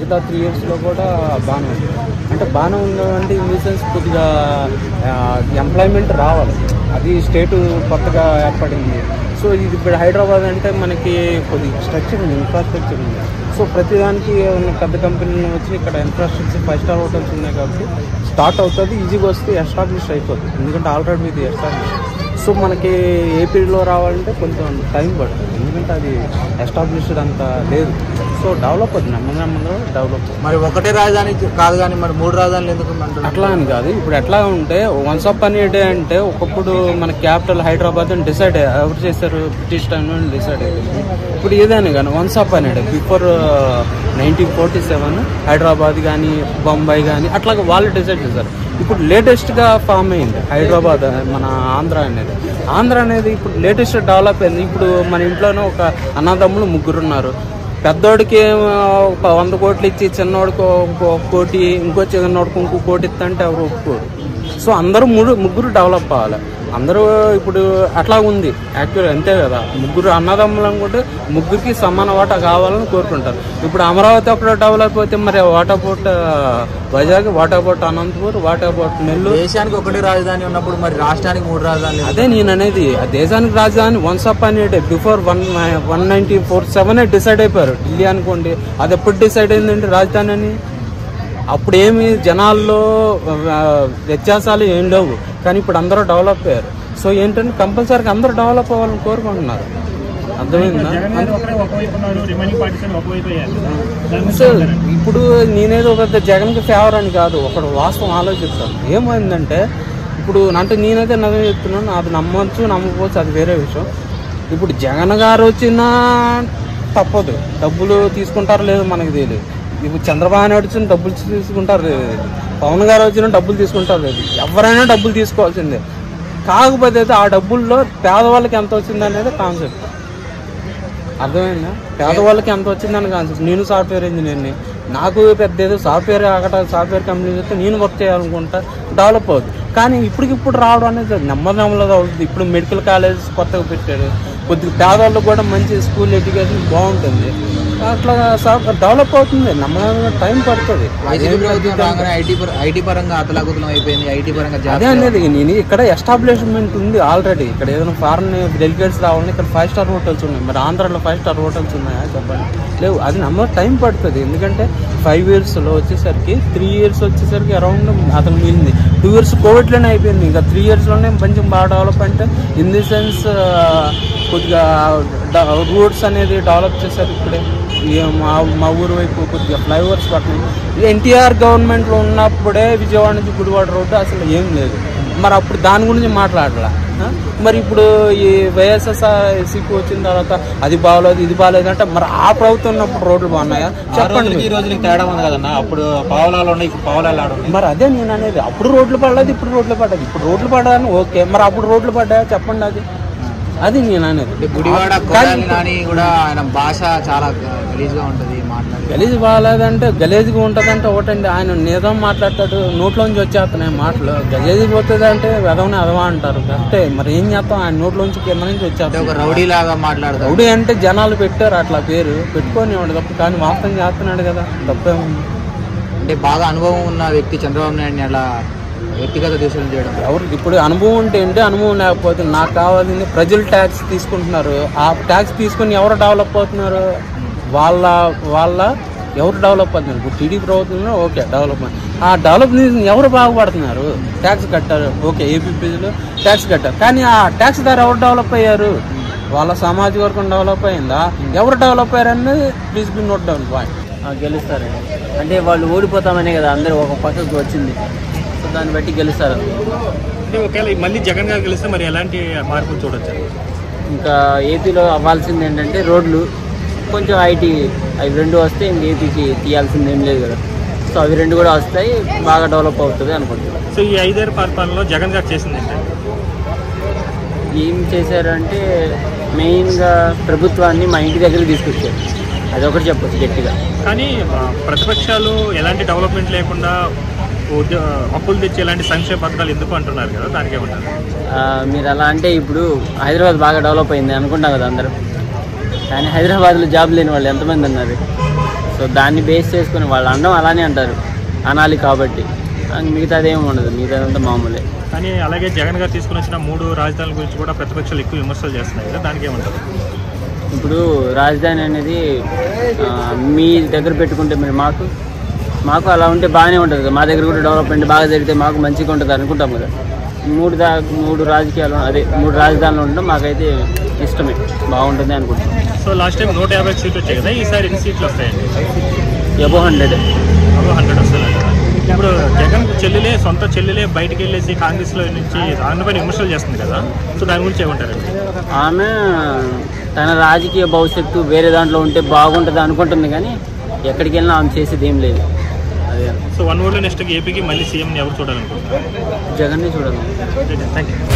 మిగతా త్రీ ఇయర్స్లో కూడా బాగానే ఉంది అంటే బాగానే ఉందంటే ఇన్ ది సెన్స్ కొద్దిగా ఎంప్లాయ్మెంట్ రావాలి అది స్టేట్ కొత్తగా ఏర్పడింది సో ఇది ఇప్పుడు హైదరాబాద్ అంటే మనకి కొద్దిగా స్ట్రక్చర్ ఉంది ఇన్ఫ్రాస్ట్రక్చర్ ఉంది సో ప్రతిదానికి ఉన్న పెద్ద కంపెనీలు వచ్చి ఇక్కడ ఇన్ఫ్రాస్ట్రక్చర్ ఫైవ్ స్టార్ హోటల్స్ ఉన్నాయి కాబట్టి స్టార్ట్ అవుతుంది ఈజీగా వస్తే ఎస్టాబ్లిష్ అయిపోతుంది ఎందుకంటే ఆల్రెడీ ఇది ఎస్టాబ్లిష్ సో మనకి ఏపీలో రావాలంటే కొంచెం టైం పడుతుంది ఎందుకంటే అది ఎస్టాబ్లిష్డ్ అంత లేదు సో డెవలప్ అవుతుంది నెమ్మది నెమ్మదిగా డెవలప్ మరి ఒకటే రాజధాని కాదు కానీ మరి మూడు రాజధానులు ఎందుకు అంటున్నారు అట్లా అని కాదు ఇప్పుడు ఎట్లా ఉంటే వన్స్ అప్ అని డే అంటే ఒకప్పుడు మన క్యాపిటల్ హైదరాబాద్ అని డిసైడ్ ఎవరు చేశారు బ్రిటిష్ టైం డిసైడ్ అయ్యింది ఇప్పుడు ఏదైనా కానీ వన్స్ అప్ అని day before nineteen forty seven Hyderabad కానీ బొంబాయి కానీ అట్లా వాళ్ళు డిసైడ్ చేశారు ఇప్పుడు లేటెస్ట్గా ఫామ్ అయింది హైదరాబాద్ మన ఆంధ్ర అనేది ఆంధ్ర అనేది ఇప్పుడు లేటెస్ట్ డెవలప్ అయింది ఇప్పుడు మన ఇంట్లోనే ఒక అన్నదమ్ములు ముగ్గురు ఉన్నారు పెద్దోడికి ఏమో ఒక వంద కోట్లు ఇచ్చి చిన్నోడికి ఒక కోటి ఇంకో చిన్నోడికి ఇంకో కోటి ఇస్తంటే ఎవరు ఒప్పుకోరు సో అందరూ మూడు ముగ్గురు డెవలప్ అవ్వాలి అందరూ ఇప్పుడు అట్లా ఉంది యాక్చువల్ అంతే కదా ముగ్గురు అన్నదమ్ములు అనుకుంటే ముగ్గురికి సమాన వాటా కావాలని కోరుకుంటారు ఇప్పుడు అమరావతి ఒకటి డెవలప్ అయితే మరి water port Vizag water port Anantapur water port Nellore దేశానికి ఒకటే రాజధాని ఉన్నప్పుడు మరి రాష్ట్రానికి మూడు రాజధానులు ఎందుకు? అదే నేను అనేది ఆ దేశానికి రాజధాని వన్స్ అప్ అని before one one ninety four seven decide అయిపోయారు ఢిల్లీ అనుకోండి అది ఎప్పుడు డిసైడ్ అయిందండి రాజధాని అని అప్పుడు ఏమి జనాల్లో ఆ, వ్యత్యాసాలు ఏం లేవు కానీ ఇప్పుడు అందరూ డెవలప్ అయ్యారు సో ఏంటంటే కంపల్సరీగా అందరూ డెవలప్ అవ్వాలని కోరుకుంటున్నారు అర్థమైందా సో ఇప్పుడు నేనేదో పెద్ద జగన్కి ఫేవర్ అని కాదు ఒకడు వాస్తవం ఆలోచిస్తాను ఏమైందంటే ఇప్పుడు అంటే నేనైతే నవ్వు చెప్తున్నాను అది నమ్మొచ్చు నమ్మకపోవచ్చు అది వేరే విషయం ఇప్పుడు జగన్ గారు వచ్చినా తప్పదు డబ్బులు తీసుకుంటారో లేదో మనకు తెలియదు ఇప్పుడు చంద్రబాబు నాయుడు వచ్చిన డబ్బులు తీసుకుంటారు లేదు పవన్ గారు వచ్చిన డబ్బులు తీసుకుంటారు లేదు ఎవరైనా డబ్బులు తీసుకోవాల్సిందే కాకపోతే అయితే ఆ డబ్బుల్లో పేదవాళ్ళకి ఎంత వచ్చింది అనేది కాన్సెప్ట్ అర్థమైందా పేదవాళ్ళకి ఎంత వచ్చిందని కాన్సెప్ట్ నేను సాఫ్ట్వేర్ ఇంజనీర్ని నాకు పెద్ద ఏదో సాఫ్ట్వేర్ అక్కడ సాఫ్ట్వేర్ కంపెనీ వస్తే నేను వర్క్ చేయాలనుకుంటా డెవలప్ అవుతుంది కానీ ఇప్పటికిప్పుడు రావడం అనేది నెమ్మది నెమ్మదిగా అవుతుంది ఇప్పుడు మెడికల్ కాలేజ్ కొత్తగా పెట్టాడు కొద్దిగా పేదవాళ్ళకి కూడా మంచి స్కూల్ ఎడ్యుకేషన్ బాగుంటుంది అట్లా డెవలప్ అవుతుంది నెమ్మదిగా టైం పడుతుంది వైసీపీ ప్రభుత్వం రాగానే ఐటీ పర- ఐటీ పరంగా అతలాకుతలం అయిపోయింది ఐటీ పరంగా జాబ్ అదే అనేది నేను ఇక్కడ ఎస్టాబ్లిష్మెంట్ ఉంది ఆల్రెడీ ఇక్కడ ఏదైనా ఫారెన్ డెలిగేట్స్ రావాలని ఇక్కడ ఫైవ్ స్టార్ హోటల్స్ ఉన్నాయి మరి ఆంధ్రాలో ఫైవ్ స్టార్ హోటల్స్ ఉన్నాయా చెప్పండి లేవు అది నెంబర్ టైం పడుతుంది ఎందుకంటే ఫైవ్ ఇయర్స్లో వచ్చేసరికి త్రీ ఇయర్స్ వచ్చేసరికి అరౌండ్ అతను మిగిలింది టూ ఇయర్స్ కోవిడ్లోనే అయిపోయింది ఇంకా త్రీ ఇయర్స్లోనే కొంచెం బాగా డెవలప్ అంటే ఇన్ ది సెన్స్ కొద్దిగా రూట్స్ అనేది డెవలప్ చేశారు ఇప్పుడే ఈ మా మా ఊరు వైపు కొద్దిగా ఫ్లైఓవర్స్ పట్టినాయి ఎన్టీఆర్ గవర్నమెంట్లో ఉన్నప్పుడే విజయవాడ నుంచి గుడివాడ రోడ్డు అసలు ఏం లేదు మరి అప్పుడు దాని గురించి మాట్లాడలా ఆ? మరి ఇప్పుడు ఈ వైఎస్ఎస్ఆర్సీకి వచ్చిన తర్వాత అది బాగలేదు ఇది బాగలేదు అంటే మరి ఆ ప్రభుత్వం ఉన్నప్పుడు రోడ్లు బాగున్నాయా చెప్పండి ఈ మీరు. రోజులకి తేడా ఉంది కదన్నా అప్పుడు పావులాలు ఉన్నాయి ఇప్పుడు పావులాలు ఆడ ఉన్నాయి మరి అదే నేను అనేది అప్పుడు రోడ్లు పడలేదు ఇప్పుడు రోడ్లు పడ్డది ఇప్పుడు రోడ్లు పడ్డాను ఓకే మరి అప్పుడు రోడ్లు పడ్డాయా చెప్పండి అది అది నేను అనేది అంటే గుడివాడ కానీ కొడాలి నాని కూడా ఆయన భాష చాలా గలీజ్ గా ఉంటది మాట్లాడి గలీజ్ బాగాలేదంటే గలీజ్గా ఉంటుందంటే ఒకటండి ఆయన నిజం మాట్లాడతాడు నోట్లోంచి వచ్చేస్తున్నాయి మాటలు గలీజ్ పోతుంది అంటే వెదవని అదవా అంటారు కరెక్టే మరి ఏం చేస్తాం ఆయన నోట్లోంచి కింద నుంచి అంటే వచ్చేస్తాం ఒక రౌడీ లాగా మాట్లాడతాడు రౌడీ అంటే జనాలు పెట్టారు అట్లా పేరు పెట్టుకొని తప్పు కానీ వాస్తవం చేస్తున్నాడు కదా తప్పేముంది అంటే బాగా అనుభవం ఉన్న వ్యక్తి చంద్రబాబు నాయుడిని అలా వ్యక్తిగత దూషణ చేయడం ఎవరు ఇప్పుడు అనుభవం ఉంటే ఏంటి అనుభవం లేకపోతే నాకు కావాల్సింది ప్రజలు ట్యాక్స్ తీసుకుంటున్నారు ఆ ట్యాక్స్ తీసుకొని ఎవరు డెవలప్ అవుతున్నారు వాళ్ళ వాళ్ళ ఎవరు డెవలప్ అవుతున్నారు ఇప్పుడు టీడీ ప్రభుత్వంలో ఓకే డెవలప్మెంట్ ఆ డెవలప్ ఎవరు బాగుపడుతున్నారు ట్యాక్స్ కట్టారు ఓకే ఏపీ ప్రజలు ట్యాక్స్ కట్టారు కానీ ఆ ట్యాక్స్ ద్వారా ఎవరు డెవలప్ అయ్యారు వాళ్ళ సామాజిక వర్గం డెవలప్ అయిందా ఎవరు డెవలప్ అయ్యారు అనేది please be note down point గెలుస్తారండి అంటే వాళ్ళు ఓడిపోతామనే కదా అందరూ ఒక పక్కకు వచ్చింది సో దాన్ని బట్టి గెలుస్తారు అంటే ఒకవేళ మళ్ళీ జగన్ గారు గెలిస్తే మరి ఎలాంటి మార్పులు చూడొచ్చు ఇంకా ఏపీలో అవ్వాల్సింది ఏంటంటే రోడ్లు కొంచెం ఐటీ అవి రెండు వస్తే ఇంక ఏపీకి తీయాల్సింది ఏం లేదు కదా సో అవి రెండు కూడా వస్తాయి బాగా డెవలప్ అవుతుంది అనుకుంటున్నాను సో ఈ ఐదేరు పరిపాలనలో జగన్ గారు చేసింది ఏంటంటే ఏం చేశారంటే మెయిన్గా ప్రభుత్వాన్ని మా ఇంటి దగ్గర తీసుకొచ్చారు అదొకటి చెప్పొచ్చు గట్టిగా కానీ ఆ, ప్రతిపక్షాలు ఎలాంటి డెవలప్మెంట్ లేకుండా ఉద్యో అప్పులు తెచ్చి ఎలాంటి సంక్షేమ పథకాలు ఎందుకు అంటున్నారు కదా దానికి ఏమంటారు ఆ, మీరు అలా అంటే ఇప్పుడు హైదరాబాద్ బాగా డెవలప్ అయింది అనుకుంటాం కదా అందరూ కానీ హైదరాబాద్లో జాబ్ లేని వాళ్ళు ఎంతమంది ఉన్నారు సో దాన్ని బేస్ చేసుకుని వాళ్ళు అనడం అలానే అంటారు అనాలి కాబట్టి ఆ మిగతాది ఏమి ఉండదు మిగతాదంతా మామూలే కానీ అలాగే జగన్ గారు తీసుకుని వచ్చిన మూడు రాజధానుల గురించి కూడా ప్రతిపక్షాలు ఎక్కువ విమర్శలు చేస్తున్నాయి కదా దానికి ఏమంటారు ఇప్పుడు రాజధాని అనేది ఆ, మీ దగ్గర పెట్టుకుంటే మరి మాకు మాకు అలా ఉంటే బాగానే ఉంటుంది కదా మా దగ్గర కూడా డెవలప్మెంట్ బాగా జరిగితే మాకు మంచిగా ఉంటుంది అనుకుంటాం కదా మూడు దా మూడు రాజకీయాలు అదే మూడు రాజధానులు ఉండడం మాకైతే ఇష్టమే బాగుంటుంది అనుకుంటాం సో లాస్ట్ టైం నూట యాభై సీట్లు వచ్చాయి కదా ఈసారి ఎన్ని సీట్లు వస్తాయండి ఎబో హండ్రెడ్ అవి హండ్రెడ్ వస్తాయి కదా ఇప్పుడు జగన్ చెల్లెలే సొంత చెల్లెలే బయటికి వెళ్ళేసి కాంగ్రెస్ లో నుంచి ఆంధ్రపైన విమర్శలు చేస్తుంది కదా సో దాని గురించి ఏమంటారండి ఆమె తన రాజకీయ భవిష్యత్తు వేరే దాంట్లో ఉంటే బాగుంటుంది అనుకుంటుంది కానీ ఎక్కడికి వెళ్ళినా ఆమె చేసేది ఏం లేదు అదే సో వన్ వర్డ్ నెక్స్ట్ ఏపీకి మళ్ళీ సీఎం ఎవరు చూడాలనుకుంటున్నారు జగన్నే చూడాలి థ్యాంక్ యూ